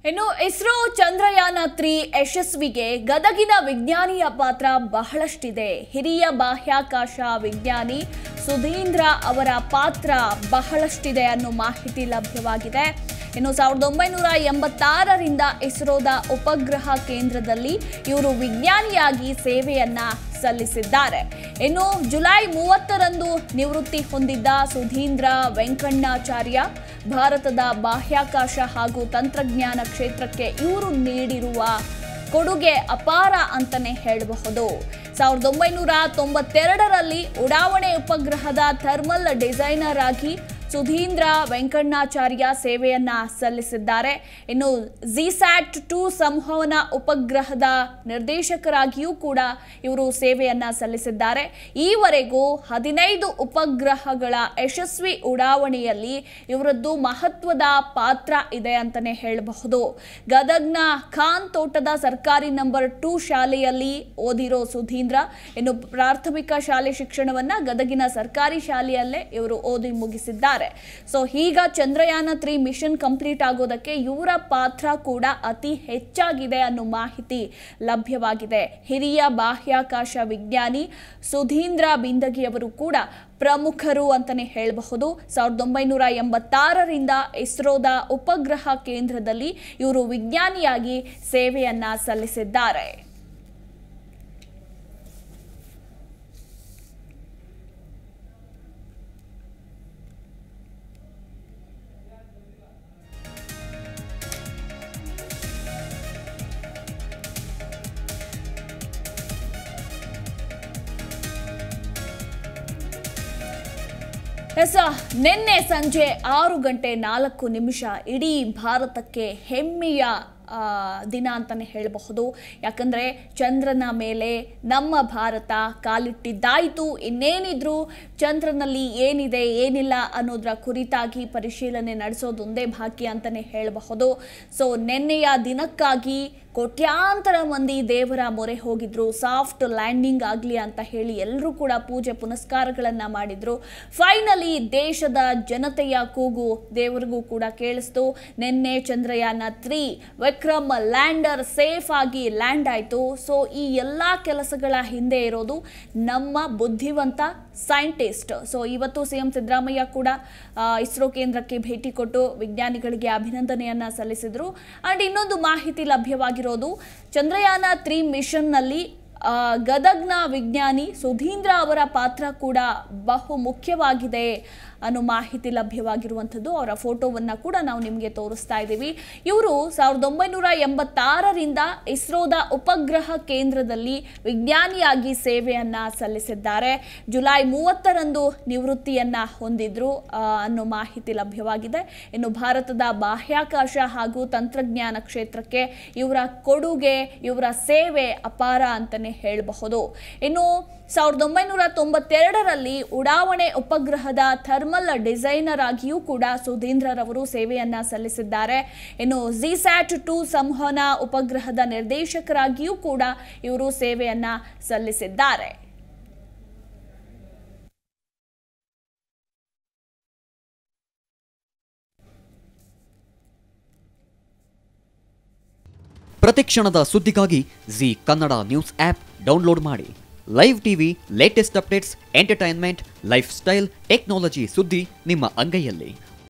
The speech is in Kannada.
ಇನ್ನು ಇಸ್ರೋ ಚಂದ್ರಯಾನ ತ್ರೀ ಯಶಸ್ವಿಗೆ ಗದಗಿನ ವಿಜ್ಞಾನಿಯ ಪಾತ್ರ ಬಹಳಷ್ಟಿದೆ ಹಿರಿಯ ಬಾಹ್ಯಾಕಾಶ ವಿಜ್ಞಾನಿ ಸುಧೀಂದ್ರ ಅವರ ಪಾತ್ರ ಬಹಳಷ್ಟಿದೆ ಅನ್ನೋ ಮಾಹಿತಿ ಲಭ್ಯವಾಗಿದೆ ಇನ್ನು ಸಾವಿರದ ಒಂಬೈನೂರ ಎಂಬತ್ತಾರರಿಂದ ಇಸ್ರೋದ ಉಪಗ್ರಹ ಕೇಂದ್ರದಲ್ಲಿ ಇವರು ವಿಜ್ಞಾನಿಯಾಗಿ ಸೇವೆಯನ್ನ ಸಲ್ಲಿಸಿದ್ದಾರೆ ಇನ್ನು ಜುಲೈ ಮೂವತ್ತರಂದು ನಿವೃತ್ತಿ ಹೊಂದಿದ್ದ ಸುಧೀಂದ್ರ ವೆಂಕಣ್ಣಾಚಾರ್ಯ ಭಾರತದ ಬಾಹ್ಯಾಕಾಶ ಹಾಗೂ ತಂತ್ರಜ್ಞಾನ ಕ್ಷೇತ್ರಕ್ಕೆ ಇವರು ನೀಡಿರುವ ಕೊಡುಗೆ ಅಪಾರ ಅಂತಾನೆ ಹೇಳಬಹುದು ಸಾವಿರದ ಒಂಬೈನೂರ ತೊಂಬತ್ತೆರಡರಲ್ಲಿ ಉಡಾವಣೆ ಉಪಗ್ರಹದ ಥರ್ಮಲ್ ಡಿಸೈನರ್ ಆಗಿ ಸುಧೀಂದ್ರ ವೆಂಕಣ್ಣಾಚಾರ್ಯ ಸೇವೆಯನ್ನ ಸಲ್ಲಿಸಿದ್ದಾರೆ ಇನ್ನು ಜಿಸ್ಯಾಟ್ ಟು ಸಂವಹನ ಉಪಗ್ರಹದ ನಿರ್ದೇಶಕರಾಗಿಯೂ ಕೂಡ ಇವರು ಸೇವೆಯನ್ನ ಸಲ್ಲಿಸಿದ್ದಾರೆ ಈವರೆಗೂ ಹದಿನೈದು ಉಪಗ್ರಹಗಳ ಯಶಸ್ವಿ ಉಡಾವಣೆಯಲ್ಲಿ ಇವರದ್ದು ಮಹತ್ವದ ಪಾತ್ರ ಇದೆ ಅಂತಾನೆ ಹೇಳಬಹುದು ಗದಗ್ನ ಖಾನ್ ತೋಟದ ಸರ್ಕಾರಿ ನಂಬರ್ ಟೂ ಶಾಲೆಯಲ್ಲಿ ಓದಿರೋ ಸುಧೀಂದ್ರ ಇನ್ನು ಪ್ರಾಥಮಿಕ ಶಾಲೆ ಶಿಕ್ಷಣವನ್ನ ಗದಗಿನ ಸರ್ಕಾರಿ ಶಾಲೆಯಲ್ಲೇ ಇವರು ಓದಿ ಮುಗಿಸಿದ್ದಾರೆ ಸೊ ಈಗ ಚಂದ್ರಯಾನ ತ್ರೀ ಮಿಷನ್ ಕಂಪ್ಲೀಟ್ ಆಗೋದಕ್ಕೆ ಇವರ ಪಾತ್ರ ಕೂಡ ಅತಿ ಹೆಚ್ಚಾಗಿದೆ ಅನ್ನೋ ಮಾಹಿತಿ ಲಭ್ಯವಾಗಿದೆ ಹಿರಿಯ ಬಾಹ್ಯಾಕಾಶ ವಿಜ್ಞಾನಿ ಸುಧೀಂದ್ರ ಬಿಂದಗಿ ಅವರು ಕೂಡ ಪ್ರಮುಖರು ಅಂತಾನೆ ಹೇಳಬಹುದು ಸಾವಿರದ ಒಂಬೈನೂರ ಎಂಬತ್ತಾರರಿಂದ ಇಸ್ರೋದ ಉಪಗ್ರಹ ಕೇಂದ್ರದಲ್ಲಿ ಇವರು ವಿಜ್ಞಾನಿಯಾಗಿ ಸೇವೆಯನ್ನ ಸಲ್ಲಿಸಿದ್ದಾರೆ ಎಸ್ ನಿನ್ನೆ ಸಂಜೆ ಆರು ಗಂಟೆ ನಾಲ್ಕು ನಿಮಿಷ ಇಡೀ ಭಾರತಕ್ಕೆ ಹೆಮ್ಮೆಯ ಆ, ದಿನ ಅಂತಲೇ ಹೇಳಬಹುದು ಯಾಕಂದರೆ ಚಂದ್ರನ ಮೇಲೆ ನಮ್ಮ ಭಾರತ ಕಾಲಿಟ್ಟಿದ್ದಾಯಿತು ಇನ್ನೇನಿದ್ರು ಚಂದ್ರನಲ್ಲಿ ಏನಿದೆ ಏನಿಲ್ಲ ಅನ್ನೋದರ ಕುರಿತಾಗಿ ಪರಿಶೀಲನೆ ನಡೆಸೋದೊಂದೇ ಬಾಕಿ ಅಂತಲೇ ಹೇಳಬಹುದು ಸೊ ನಿನ್ನೆಯ ದಿನಕ್ಕಾಗಿ ಕೋಟ್ಯಾಂತರ ಮಂದಿ ದೇವರ ಮೊರೆ ಹೋಗಿದ್ರು ಸಾಫ್ಟ್ ಲ್ಯಾಂಡಿಂಗ್ ಆಗಲಿ ಅಂತ ಹೇಳಿ ಎಲ್ಲರೂ ಕೂಡ ಪೂಜೆ ಪುನಸ್ಕಾರಗಳನ್ನು ಮಾಡಿದ್ರು ಫೈನಲಿ ದೇಶದ ಜನತೆಯ ಕೂಗು ದೇವರಿಗೂ ಕೂಡ ಕೇಳಿಸ್ತು ನಿನ್ನೆ Chandrayaan three Vikram lander safe ಆಗಿ ಲ್ಯಾಂಡ್ ಆಯಿತು ಸೊ ಈ ಎಲ್ಲ ಕೆಲಸಗಳ ಹಿಂದೆ ಇರೋದು ನಮ್ಮ ಬುದ್ಧಿವಂತ ಸೈಂಟಿಸ್ಟ್ ಸೊ ಇವತ್ತು ಸಿ ಎಂ ಸಿದ್ದರಾಮಯ್ಯ ಕೂಡ ಆ, ಇಸ್ರೋ ಕೇಂದ್ರಕ್ಕೆ ಭೇಟಿ ಕೊಟ್ಟು ವಿಜ್ಞಾನಿಗಳಿಗೆ ಅಭಿನಂದನೆಯನ್ನ ಸಲ್ಲಿಸಿದ್ರು ಅಂಡ್ ಇನ್ನೊಂದು ಮಾಹಿತಿ ಲಭ್ಯವಾಗಿರೋದು ಚಂದ್ರಯಾನ ತ್ರೀ ಮಿಷನ್ನಲ್ಲಿ ಆ, ಗದಗ್ನ ವಿಜ್ಞಾನಿ ಸುಧೀಂದ್ರ ಅವರ ಪಾತ್ರ ಕೂಡ ಬಹು ಮುಖ್ಯವಾಗಿದೆ ಅನ್ನೋ ಮಾಹಿತಿ ಲಭ್ಯವಾಗಿರುವಂಥದ್ದು ಅವರ ಫೋಟೋವನ್ನು ಕೂಡ ನಾವು ನಿಮಗೆ ತೋರಿಸ್ತಾ ಇದ್ದೀವಿ ಇವರು ಸಾವಿರದ ಒಂಬೈನೂರ ಎಂಬತ್ತಾರರಿಂದ ಇಸ್ರೋದ ಉಪಗ್ರಹ ಕೇಂದ್ರದಲ್ಲಿ ವಿಜ್ಞಾನಿಯಾಗಿ ಸೇವೆಯನ್ನ ಸಲ್ಲಿಸಿದ್ದಾರೆ ಜುಲೈ ಮೂವತ್ತರಂದು ನಿವೃತ್ತಿಯನ್ನ ಹೊಂದಿದ್ರು ಆ, ಅನ್ನೋ ಮಾಹಿತಿ ಲಭ್ಯವಾಗಿದೆ ಇನ್ನು ಭಾರತದ ಬಾಹ್ಯಾಕಾಶ ಹಾಗೂ ತಂತ್ರಜ್ಞಾನ ಕ್ಷೇತ್ರಕ್ಕೆ ಇವರ ಕೊಡುಗೆ ಇವರ ಸೇವೆ ಅಪಾರ ಅಂತಲೇ ಹೇಳಬಹುದು ಇನ್ನು ಸಾವಿರದ ಒಂಬೈನೂರ ತೊಂಬತ್ತೆರಡರಲ್ಲಿ ಉಡಾವಣೆ ಉಪಗ್ರಹದ ಥರ್ಮಲ್ ಡಿಸೈನರ್ ಆಗಿಯೂ ಕೂಡ ಸುಧೀಂದ್ರರವರು ಸೇವೆಯನ್ನ ಸಲ್ಲಿಸಿದ್ದಾರೆ ಇನ್ನು ಜಿಸ್ಯಾಟ್ ಟು ಸಂವಹನ ಉಪಗ್ರಹದ ನಿರ್ದೇಶಕರಾಗಿಯೂ ಕೂಡ ಇವರು ಸೇವೆಯನ್ನ ಸಲ್ಲಿಸಿದ್ದಾರೆ ಪ್ರತಿಕ್ಷಣದ ಸುದ್ದಿಗಾಗಿ Zee Kannada news app download ಮಾಡಿ live TV latest updates entertainment lifestyle technology ಸುದ್ದಿ ನಿಮ್ಮ ಅಂಗೈಯಲ್ಲಿ